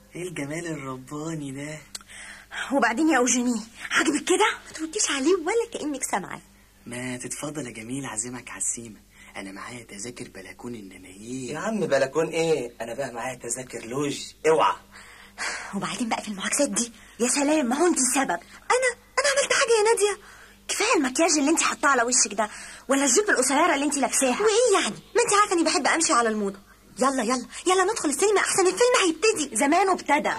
ايه الجمال الرباني ده وبعدين يا اوجيني عاجبك كده ما ترديش عليه ولا كانك سامعه ما تتفضل يا جميل اعزمك على السيما انا معايا تذاكر بلكون انما ايه يا عم بلكون ايه انا بقى معايا تذاكر لوج اوعى وبعدين بقى في المعاكسات دي يا سلام ما هو انت السبب انا انا عملت حاجه يا ناديه كفايه المكياج اللي انت حاطاه على وشك ده ولا الجيب القصيره اللي انت لابساها وايه يعني ما انت عارفه اني بحب امشي على الموضه يلا يلا يلا ندخل السينما احسن الفيلم هيبتدي زمانه ابتدى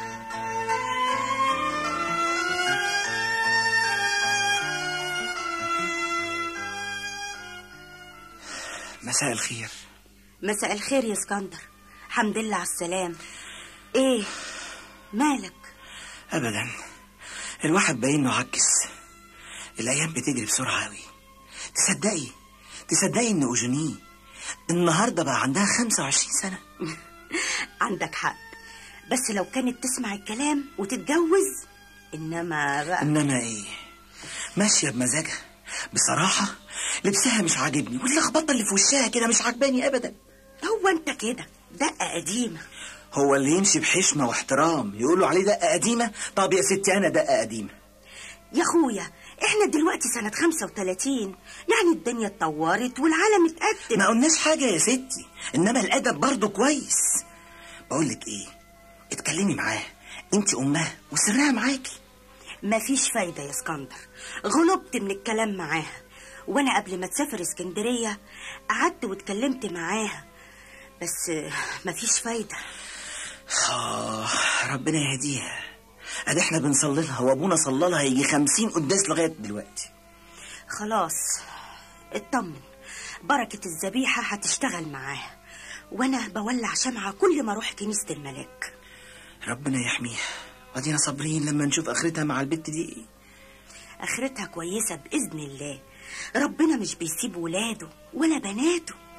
مساء الخير مساء الخير يا اسكندر حمد لله على السلام ايه مالك ابدا الواحد باين انه عكس الايام بتجري بسرعه قوي تصدقي تصدقي ان اوجيني النهارده بقى عندها 25 سنه عندك حق بس لو كانت تسمع الكلام وتتجوز انما بقى انما ايه ماشيه بمزاجها بصراحه لبسها مش عاجبني واللخبطه اللي في وشها كده مش عاجباني ابدا هو انت كده دقه قديمه هو اللي يمشي بحشمه واحترام يقولوا عليه دقه قديمه طب يا ستي انا دقه قديمه يا اخويا احنا دلوقتي سنة 35 يعني الدنيا اتطورت والعالم اتقدم ما قلناش حاجه يا ستي انما الادب برضه كويس بقول لك ايه اتكلمي معاها انت امها وسرها معاكي مفيش فايدة يا اسكندر غلبت من الكلام معاها وانا قبل ما تسافر اسكندرية قعدت واتكلمت معاها بس مفيش فايدة آه ربنا يهديها ادي احنا بنصلي لها وابونا صلى لها يجي خمسين قداس لغايه دلوقتي خلاص اطمن بركة الذبيحة هتشتغل معاها وانا بولع شمعة كل ما اروح كنيسة الملاك ربنا يحميها وادينا صابرين لما نشوف اخرتها مع البت دي ايه اخرتها كويسة بإذن الله ربنا مش بيسيب ولاده ولا بناته